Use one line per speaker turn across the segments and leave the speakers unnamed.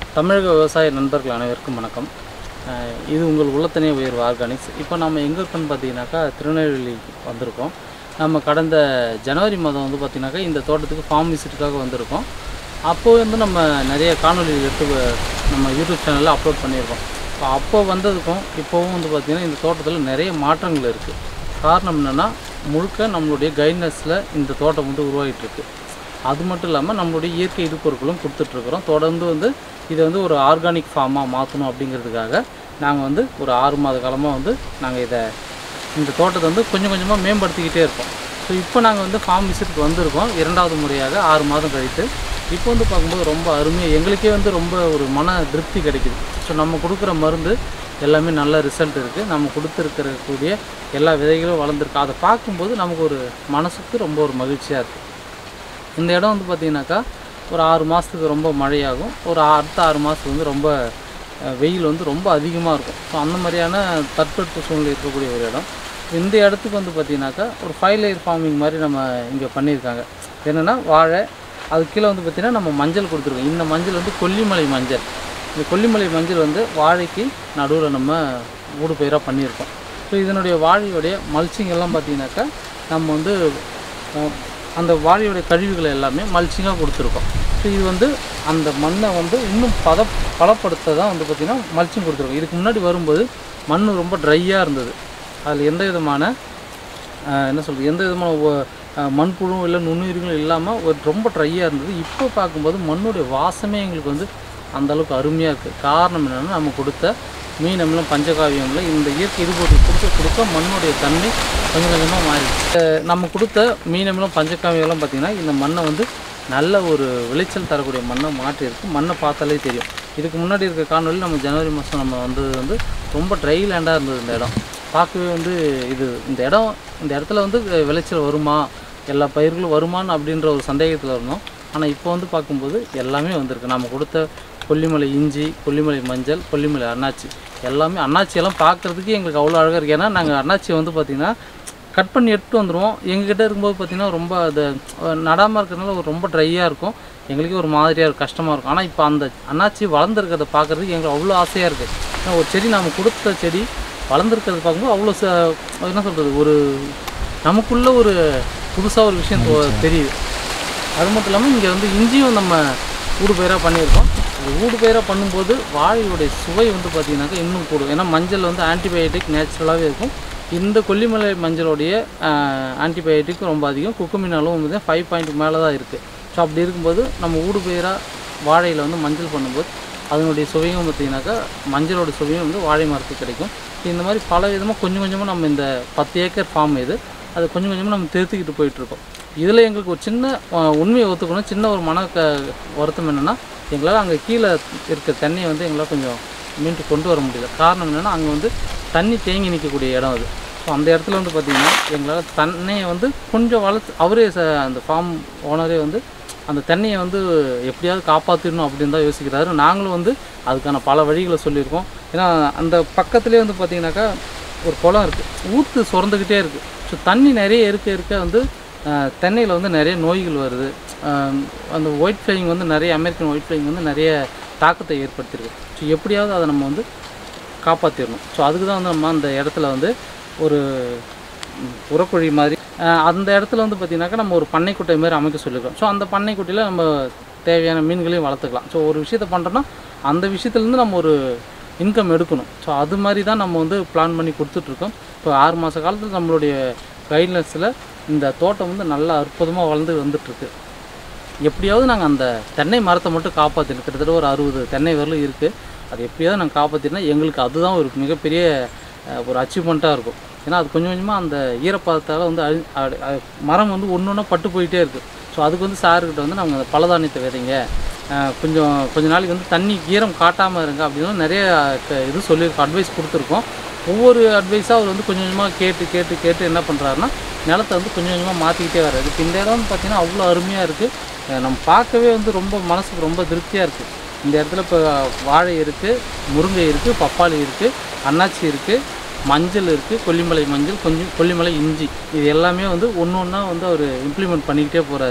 தமிழக விவசாய நண்பர்கள் அனைவருக்கும் வணக்கம் அஹ் இது உங்கள் உள்ளத்தனே உயர்வு ஆர்கானிக்ஸ் இப்போ நம்ம எங்கே இருக்கோன்னு பார்த்தீங்கன்னாக்கா திருநெல்வேலி வந்திருக்கோம் நம்ம கடந்த ஜனவரி மாதம் வந்து பார்த்திங்கனாக்கா இந்த தோட்டத்துக்கு ஃபார்ம் விசிட்டுக்காக வந்திருக்கோம் அப்போ வந்து நம்ம நிறைய காணொளி எடுத்து வ- நம்ம யூடியூப் சேனலில் அப்லோட் பண்ணியிருக்கோம் இப்போ அப்போ வந்ததுக்கும் இப்போவும் வந்து பார்த்திங்கன்னா இந்த தோட்டத்தில் நிறைய மாற்றங்கள் இருக்குது காரணம் என்னென்னா முழுக்க நம்மளுடைய கைட்னஸில் இந்த தோட்டம் வந்து உருவாகிட்டு இருக்கு அது மட்டும் இல்லாமல் நம்மளுடைய இயற்கை இடுபொருட்களும் கொடுத்துட்ருக்குறோம் தொடர்ந்து வந்து இதை வந்து ஒரு ஆர்கானிக் ஃபார்மாக மாற்றணும் அப்படிங்கிறதுக்காக நாங்கள் வந்து ஒரு ஆறு மாத காலமாக வந்து நாங்கள் இதை இந்த தோட்டத்தை வந்து கொஞ்சம் கொஞ்சமாக மேம்படுத்திக்கிட்டே இருக்கோம் ஸோ இப்போ நாங்கள் வந்து ஃபார்ம் விசிட்டுக்கு வந்திருக்கோம் இரண்டாவது முறையாக ஆறு மாதம் கழித்து இப்போ வந்து பார்க்கும்போது ரொம்ப அருமையாக எங்களுக்கே வந்து ரொம்ப ஒரு மன திருப்தி கிடைக்குது ஸோ நம்ம கொடுக்குற மருந்து எல்லாமே நல்ல ரிசல்ட் இருக்குது நம்ம கொடுத்துருக்கக்கூடிய எல்லா விதைகளும் வளர்ந்துருக்கு அதை பார்க்கும்போது நமக்கு ஒரு மனசுக்கு ரொம்ப ஒரு மகிழ்ச்சியாக இருக்குது இந்த இடம் வந்து பார்த்திங்கனாக்கா ஒரு ஆறு மாதத்துக்கு ரொம்ப மழையாகும் ஒரு அடுத்த ஆறு மாதத்துக்கு வந்து ரொம்ப அஹ், வெயில் வந்து ரொம்ப அதிகமாக இருக்கும் ஸோ அந்த மாதிரியான தட்பவெட்ப சூழ்நிலை இருக்கக்கூடிய ஒரு இடம் இந்த இடத்துக்கு வந்து பார்த்திங்கனாக்கா ஒரு ஃபைவ் லேயர் ஃபார்மிங் மாதிரி நம்ம இங்கே பண்ணியிருக்காங்க என்னென்னா வாழை அது கீழே வந்து பார்த்திங்கன்னா நம்ம மஞ்சள் கொடுத்துருக்கோம் இந்த மஞ்சள் வந்து கொல்லிமலை மஞ்சள் இந்த கொல்லிமலை மஞ்சள் வந்து வாழைக்கு நடுவில் நம்ம ஊடு பயிராக பண்ணியிருக்கோம் ஸோ இதனுடைய வாழையுடைய மல்ச்சிங் எல்லாம் பார்த்திங்கனாக்கா நம்ம வந்து அஹ், அந்த வாழையுடைய கழிவுகளை எல்லாமே மல்ச்சிங்காக கொடுத்துருக்கோம் ஸோ இது வந்து அந்த மண்ணை வந்து இன்னும் பத பலப்படுத்த தான் வந்து பார்த்திங்கன்னா மல்ச்சிங் கொடுத்துருக்கோம் இதுக்கு முன்னாடி வரும்போது மண் ரொம்ப ட்ரையாக இருந்தது அதில் எந்த விதமான ஆஹ் என்ன சொல்கிறது எந்த விதமான ஒ- ஆஹ் மண்புழுவும் இல்லை நுண்ணுயிர்களும் இல்லாமல் ஒரு ரொம்ப ட்ரையாக இருந்தது இப்போ பார்க்கும்போது மண்ணுடைய வாசமே எங்களுக்கு வந்து அந்த அளவுக்கு அருமையாக இருக்குது காரணம் என்னென்னா நம்ம கொடுத்த மீன் அமிலம் பஞ்சகாவியம்ல இந்த இயற்கை இதுபோட்டு கொடுக்க கொடுக்க மண்ணுடைய தன்மை கொஞ்சம் கொஞ்சமாக மாறிடுச்சு அஹ் நம்ம கொடுத்த மீன் அமிலம் பஞ்சகாவியம்லாம் பார்த்திங்கன்னா இந்த மண்ணை வந்து நல்ல ஒரு விளைச்சல் தரக்கூடிய மண்ணை மாற்றியிருக்கு மண்ணை பார்த்தாலே தெரியும் இதுக்கு முன்னாடி இருக்க காணொலி நம்ம ஜனவரி மாதம் நம்ம வந்தது வந்து ரொம்ப ட்ரை லேண்டாக இருந்தது இந்த இடம் பார்க்கவே வந்து இது இந்த இடம் இந்த இடத்துல வந்து விளைச்சல் வருமா எல்லா பயிர்களும் வருமான்னு அப்படின்ற ஒரு சந்தேகத்தில் இருந்தோம் ஆனால் இப்போ வந்து பார்க்கும்போது எல்லாமே வந்திருக்கு நம்ம கொடுத்த கொல்லிமலை இஞ்சி கொல்லிமலை மஞ்சள் கொல்லிமலை அண்ணாச்சி எல்லாமே அண்ணாச்சியெல்லாம் பார்க்குறதுக்கு எங்களுக்கு அவ்வளோ அழகாக இருக்குது ஏன்னா நாங்கள் அண்ணாச்சியை வந்து பார்த்திங்கன்னா கட் பண்ணி எடுத்துட்டு வந்துடுவோம் எங்ககிட்ட இருக்கும்போது பார்த்திங்கன்னா ரொம்ப அது நடாமல் இருக்கிறதுனால ஒரு ரொம்ப ட்ரையாக இருக்கும் எங்களுக்கே ஒரு மாதிரியாக இருக்கும் கஷ்டமாக இருக்கும் ஆனால் இப்போ அந்த அண்ணாச்சி வளர்ந்துருக்கிறத பார்க்குறதுக்கு எங்களுக்கு அவ்வளோ ஆசையாக இருக்குது ஏன்னா ஒரு செடி நம்ம கொடுத்த செடி வளர்ந்துருக்கிறத பார்க்கும்போது அவ்வளோ ச என்ன சொல்கிறது ஒரு நமக்குள்ள ஒரு புதுசாக ஒரு விஷயம் தோ- தெரியுது அது மட்டும் இல்லாமல் இங்கே வந்து இஞ்சியும் நம்ம ஊடு பயிராக பண்ணியிருக்கோம் அது ஊடு பயிராக பண்ணும்போது வாழையுடைய சுவை வந்து பார்த்திங்கனாக்கா இன்னும் கூடும் ஏன்னா மஞ்சள் வந்து ஆன்டிபயோட்டிக் நேச்சுரலாகவே இருக்கும் இந்த கொல்லிமலை மஞ்சளுடைய ஆன்டிபயோட்டிக் ரொம்ப அதிகம் குக்குமின் அளவு வந்து ஃபைவ் பாயிண்ட் மேலே தான் இருக்குது ஸோ அப்படி இருக்கும்போது நம்ம ஊடு பயிராக வாழையில் வந்து மஞ்சள் பண்ணும்போது அதனுடைய சுவையும் பார்த்திங்கனாக்கா மஞ்சளோட சுவையும் வந்து வாழை மரத்துக்கு கிடைக்கும் இந்த மாதிரி பல விதமாக கொஞ்சம் கொஞ்சமாக நம்ம இந்த பத்து ஏக்கர் ஃபார்ம் இது அது கொஞ்சம் கொஞ்சமாக நம்ம திருத்திக்கிட்டு போயிட்டுருக்கோம் இதில் எங்களுக்கு ஒரு சின்ன அஹ், உண்மையை ஒத்துக்கணும் சின்ன ஒரு மன க வருத்தம் என்னென்னா எங்களால் அங்கே கீழே இருக்க தண்ணியை வந்து எங்களால் கொஞ்சம் மீண்டு கொண்டு வர முடியல காரணம் என்னென்னா அங்கே வந்து தண்ணி தேங்கி நிற்கக்கூடிய இடம் அது ஸோ அந்த இடத்துல வந்து பார்த்திங்கன்னா எங்களால் தண்ணியை வந்து கொஞ்சம் வளர்த்து அவரே ச- அந்த ஃபார்ம் ஓனரே வந்து அந்த தண்ணியை வந்து எப்படியாவது காப்பாற்றிடணும் அப்படின்னு தான் யோசிக்கிறாரு நாங்களும் வந்து அதுக்கான பல வழிகளை சொல்லியிருக்கோம் ஏன்னா அந்த பக்கத்துலேயே வந்து பார்த்திங்கனாக்கா ஒரு குளம் இருக்குது ஊற்று சுரந்துக்கிட்டே இருக்குது ஸோ தண்ணி நிறைய இருக்க இருக்க வந்து ஆஹ், தென்னையில் வந்து நிறைய நோய்கள் வருது ஆஹ், அந்த ஒயிட் ஃப்ளைங் வந்து நிறைய அமெரிக்கன் ஒயிட் ஃப்ளைங் வந்து நிறைய தாக்கத்தை ஏற்படுத்தியிருக்கு ஸோ எப்படியாவது அதை நம்ம வந்து காப்பாற்றிடணும் ஸோ அதுக்கு தான் வந்து நம்ம அந்த இடத்துல வந்து ஒரு ம், உரக்குழி மாதிரி அஹ், அந்த இடத்துல வந்து பார்த்திங்கனாக்கா நம்ம ஒரு பண்ணைக்குட்டை மாதிரி அமைக்க சொல்லியிருக்கோம் ஸோ அந்த பண்ணைக்குட்டையில் நம்ம தேவையான மீன்களையும் வளர்த்துக்கலாம் ஸோ ஒரு விஷயத்த பண்ணுறோன்னா அந்த விஷயத்துலேருந்து நம்ம ஒரு இன்கம் எடுக்கணும் ஸோ அது மாதிரி தான் நம்ம வந்து பிளான் பண்ணி கொடுத்துட்ருக்கோம் இப்போ ஆறு மாத காலத்தில் நம்மளுடைய கைட்லைன்ஸில் இந்த தோட்டம் வந்து நல்லா அற்புதமாக வளர்ந்து வந்துட்டுருக்கு எப்படியாவது நாங்கள் அந்த தென்னை மரத்தை மட்டும் காப்பாற்றணும் கிட்டத்தட்ட ஒரு அறுபது தென்னை வரலும் இருக்குது அது எப்படியாவது நாங்கள் காப்பாற்றினா எங்களுக்கு அதுதான் ஒரு மிகப்பெரிய அஹ், ஒரு அச்சீவ்மெண்ட்டாக இருக்கும் ஏன்னா அது கொஞ்சம் கொஞ்சமாக அந்த ஈரப்பதத்தால் வந்து அழி அ- அ- மரம் வந்து ஒன்று ஒன்றா பட்டு போயிட்டே இருக்குது ஸோ அதுக்கு வந்து சார்கிட்ட வந்து நாங்கள் பலதானியத்தை விதைங்க அஹ், கொஞ்சம் கொஞ்ச நாளைக்கு வந்து தண்ணி ஈரம் காட்டாமல் இருங்க அப்படின்னு நிறைய க- இது சொல்லியிருக்கோம் அட்வைஸ் கொடுத்துருக்கோம் ஒவ்வொரு அட்வைஸாக அவர் வந்து கொஞ்சம் கொஞ்சமாக கேட்டு கேட்டு கேட்டு என்ன பண்ணுறாருன்னா நிலத்தை வந்து கொஞ்சம் கொஞ்சமாக மாற்றிக்கிட்டே வர்றாரு இப்போ இந்த இடம் வந்து பார்த்திங்கன்னா அவ்வளோ அருமையாக இருக்குது நம்ம பார்க்கவே வந்து ரொம்ப மனசுக்கு ரொம்ப திருப்தியாக இருக்குது இந்த இடத்துல இப்போ வாழை இருக்குது முருங்கை இருக்குது பப்பாளி இருக்குது அன்னாச்சி இருக்குது மஞ்சள் இருக்குது கொல்லிமலை மஞ்சள் கொஞ்சம் கொல்லிமலை இஞ்சி இது எல்லாமே வந்து ஒன்று ஒன்றா வந்து அவர் இம்ப்ளிமெண்ட் பண்ணிக்கிட்டே போகிறாரு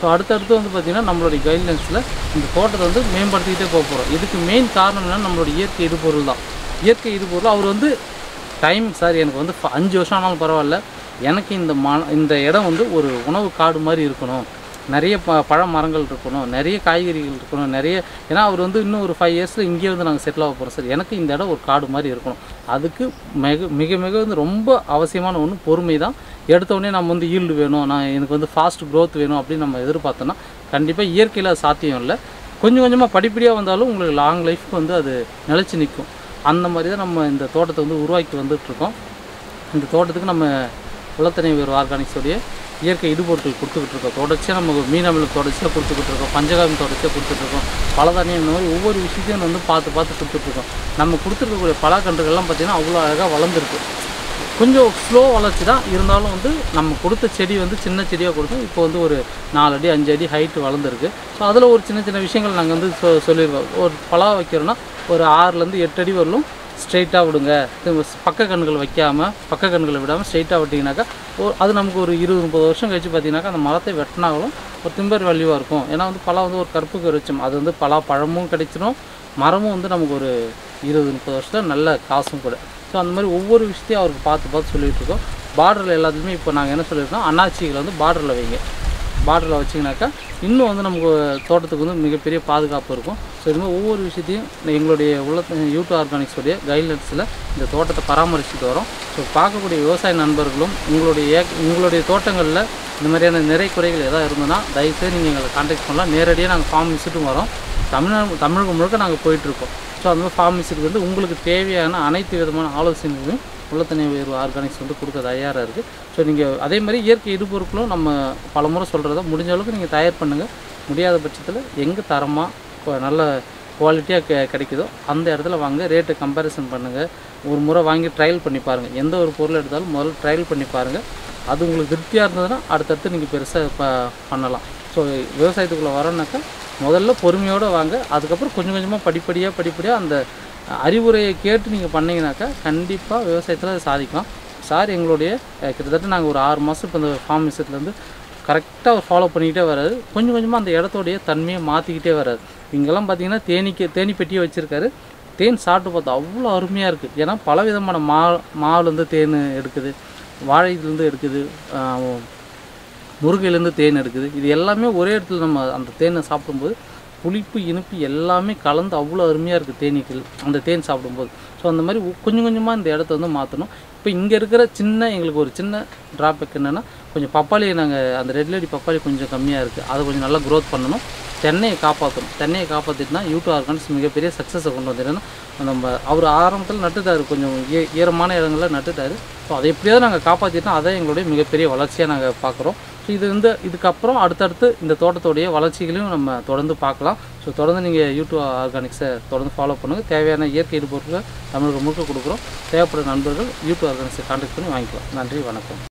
ஸோ அடுத்தடுத்து வந்து பார்த்திங்கன்னா நம்மளுடைய கைட்லைன்ஸில் இந்த தோட்டத்தை வந்து மேம்படுத்திக்கிட்டே போக போகிறோம் இதுக்கு மெயின் காரணம் என்னன்னா நம்மளுடைய இயற்கை இடுபொருள் தான் இயற்கை இடுபொருள் அவர் வந்து டைம் சார் எனக்கு வந்து ஃப- அஞ்சு வருஷம் ஆனாலும் பரவாயில்ல எனக்கு இந்த ம இந்த இடம் வந்து ஒரு உணவு காடு மாதிரி இருக்கணும் நிறைய ப பழ மரங்கள் இருக்கணும் நிறைய காய்கறிகள் இருக்கணும் நிறைய ஏன்னா அவர் வந்து இன்னும் ஒரு ஃபைவ் இயர்ஸில் இங்கேயே வந்து நாங்கள் செட்டில் ஆக போகிறோம் சார் எனக்கு இந்த இடம் ஒரு காடு மாதிரி இருக்கணும் அதுக்கு மிக மிக மிக வந்து ரொம்ப அவசியமான ஒன்று பொறுமை தான் எடுத்த உடனே நம்ம வந்து ஈல்டு வேணும் நான் எனக்கு வந்து ஃபாஸ்ட் growth வேணும் அப்படின்னு நம்ம எதிர்பார்த்தோன்னா கண்டிப்பாக இயற்கையில் அது சாத்தியம் இல்லை கொஞ்சம் கொஞ்சமாக படிப்படியாக வந்தாலும் உங்களுக்கு லாங் லைஃப்க்கு வந்து அது நிலச்சி நிற்கும் அந்த மாதிரி தான் நம்ம இந்த தோட்டத்தை வந்து உருவாக்கி வந்துட்டுருக்கோம் இந்த தோட்டத்துக்கு நம்ம உலத்தனை வேறு ஆர்கானிக்ஸோடைய இயற்கை இடுபொருட்கள் கொடுத்துக்கிட்டு இருக்கோம் தொடர்ச்சியாக நம்ம மீன் அமிலம் தொடர்ச்சியாக கொடுத்துக்கிட்டு இருக்கோம் பஞ்சகாரம் தொடர்ச்சியாக கொடுத்துட்ருக்கோம் பலதானியம் இந்த மாதிரி ஒவ்வொரு விஷயத்தையும் வந்து பார்த்து பார்த்து கொடுத்துட்ருக்கோம் நம்ம கொடுத்துருக்கக்கூடிய பலாக்கன்றுகள்லாம் பார்த்திங்கன்னா அவ்வளோ அழகாக வளர்ந்துருக்கு கொஞ்சம் ஸ்லோ வளர்ச்சி தான் இருந்தாலும் வந்து நம்ம கொடுத்த செடி வந்து சின்ன செடியாக கொடுத்தோம் இப்போ வந்து ஒரு நாலு அடி அஞ்சு அடி ஹைட்டு வளர்ந்துருக்கு ஸோ அதில் ஒரு சின்ன சின்ன விஷயங்கள் நாங்கள் வந்து சொ சொல்லியிருக்கோம் ஒரு பலா வைக்கிறோன்னா ஒரு ஆறுலேருந்து எட்டு அடி வரலும் ஸ்ட்ரைட்டாக விடுங்க திரும்ப பக்க கண்ணுகள் வைக்காமல் பக்க கண்ணுகளை விடாமல் ஸ்ட்ரைட்டாக விட்டிங்கனாக்கா ஒரு அது நமக்கு ஒரு இருபது முப்பது வருஷம் கழிச்சு பார்த்தீங்கன்னாக்கா அந்த மரத்தை வெட்டினாலும் ஒரு திம்பர் வேல்யூவாக இருக்கும் ஏன்னா வந்து பலா வந்து ஒரு கருப்புக்கு வச்சோம் அது வந்து பலா பழமும் கிடைச்சிரும் மரமும் வந்து நமக்கு ஒரு இருபது முப்பது வருஷத்தில் நல்ல காசும் கூட ஸோ அந்த மாதிரி ஒவ்வொரு விஷயத்தையும் அவருக்கு பார்த்து பார்த்து சொல்லிகிட்டு இருக்கோம் பார்டரில் எல்லாத்துலேயுமே இப்போ நாங்கள் என்ன சொல்லியிருக்கோம் அண்ணாச்சிகளை வந்து பார்டரில் வைங்க பார்டரில் வச்சிங்கனாக்கா இன்னும் வந்து நமக்கு தோட்டத்துக்கு வந்து மிகப்பெரிய பாதுகாப்பு இருக்கும் ஸோ இது மாதிரி ஒவ்வொரு விஷயத்தையும் எங்களுடைய உள்ள யூடியூப் ஆர்கானிக்ஸோடைய கைட்லைன்ஸில் இந்த தோட்டத்தை பராமரிச்சுட்டு வரோம் ஸோ பார்க்கக்கூடிய விவசாய நண்பர்களும் உங்களுடைய ஏக் உங்களுடைய தோட்டங்களில் இந்த மாதிரியான நிறை குறைகள் எதாவது இருந்ததுன்னா தயவுசெய்து நீங்கள் எங்களை கான்டாக்ட் பண்ணலாம் நேரடியாக நாங்கள் ஃபார்ம் விசிட்டும் வரோம் தமிழ்நாடு தமிழகம் முழுக்க நாங்கள் போயிட்டுருக்கோம் ஸோ அந்த மாதிரி ஃபார்ம் விசிட் வந்து உங்களுக்கு தேவையான அனைத்து விதமான ஆலோசனைகளையும் உள்ளத்தனை உயர்வு ஆர்கானிக்ஸ் வந்து கொடுக்க தயாராக இருக்குது ஸோ நீங்கள் அதே மாதிரி இயற்கை இடுபொருட்களும் நம்ம பலமுறை சொல்கிறத முடிஞ்ச அளவுக்கு நீங்கள் தயார் பண்ணுங்கள் முடியாத பட்சத்தில் எங்கே தரமாக நல்ல குவாலிட்டியாக கெ கிடைக்குதோ அந்த இடத்துல வாங்க ரேட்டை கம்பேரிசன் பண்ணுங்கள் ஒரு முறை வாங்கி ட்ரையல் பண்ணி பாருங்கள் எந்த ஒரு பொருள் எடுத்தாலும் முதல்ல ட்ரையல் பண்ணி பாருங்கள் அது உங்களுக்கு திருப்தியாக இருந்ததுன்னா அடுத்தடுத்து நீங்கள் பெருசாக ப பண்ணலாம் ஸோ விவசாயத்துக்குள்ளே வரோன்னாக்கா முதல்ல பொறுமையோடு வாங்க அதுக்கப்புறம் கொஞ்சம் கொஞ்சமாக படிப்படியாக படிப்படியாக அந்த அறிவுரையை கேட்டு நீங்கள் பண்ணீங்கன்னாக்கா கண்டிப்பாக விவசாயத்தில் அதை சாதிக்கலாம் சார் எங்களுடைய அஹ், கிட்டத்தட்ட நாங்கள் ஒரு ஆறு மாதம் இப்போ இந்த ஃபார்ம் விசிட்லேருந்து கரெக்டாக ஃபாலோ பண்ணிக்கிட்டே வராது கொஞ்சம் கொஞ்சமாக அந்த இடத்தோடைய தன்மையை மாற்றிக்கிட்டே வராது இங்கெல்லாம் பார்த்தீங்கன்னா தேனீக்கு தேனி பெட்டியை வச்சுருக்காரு தேன் சாப்பிட்டு பார்த்தா அவ்வளோ அருமையாக இருக்குது ஏன்னா பல விதமான மா மாவுலேருந்து தேன் எடுக்குது வாழையிலேருந்து எடுக்குது ஆஹ், முருங்கையிலேருந்து தேன் எடுக்குது இது எல்லாமே ஒரே இடத்துல நம்ம அந்த தேனை சாப்பிடும்போது புளிப்பு இனிப்பு எல்லாமே கலந்து அவ்வளோ அருமையாக இருக்குது தேனீக்கள் அந்த தேன் சாப்பிடும்போது ஸோ அந்த மாதிரி ஒ- கொஞ்சம் கொஞ்சமாக இந்த இடத்த வந்து மாற்றணும் இப்போ இங்கே இருக்கிற சின்ன எங்களுக்கு ஒரு சின்ன ட்ராபேக் என்னென்னா கொஞ்சம் பப்பாளியை நாங்கள் அந்த ரெட் லேடி பப்பாளி கொஞ்சம் கம்மியாக இருக்குது அதை கொஞ்சம் நல்லா க்ரோத் பண்ணணும் தென்னையை காப்பாற்றணும் தென்னையை காப்பாற்றிட்டுனா யூடியூப் ஆர்கானிக்ஸ் மிகப்பெரிய சக்ஸஸை கொண்டு வந்துட்டேன்னா நம்ம அவர் ஆரம்பத்தில் நட்டுட்டாரு கொஞ்சம் ஈ- ஈரமான இடங்களில் நட்டுட்டாரு ஸோ அதை எப்படியாவது நாங்கள் காப்பாற்றிட்டோம் அதை எங்களுடைய மிகப்பெரிய வளர்ச்சியாக நாங்கள் பார்க்குறோம் ஸோ இது வந்து இதுக்கப்புறம் அடுத்தடுத்து இந்த தோட்டத்துடைய வளர்ச்சிகளையும் நம்ம தொடர்ந்து பார்க்கலாம் ஸோ தொடர்ந்து நீங்கள் யூடியூப் ஆர்கானிக்ஸை தொடர்ந்து ஃபாலோ பண்ணுங்கள் தேவையான இயற்கை இடுபொருட்களை தமிழகம் முழுக்க கொடுக்குறோம் தேவைப்படுற நண்பர்கள் யூடியூப் ஆர்கானிக்ஸை கான்டாக்ட் பண்ணி வாங்கிக்கலாம் நன்றி வணக்கம்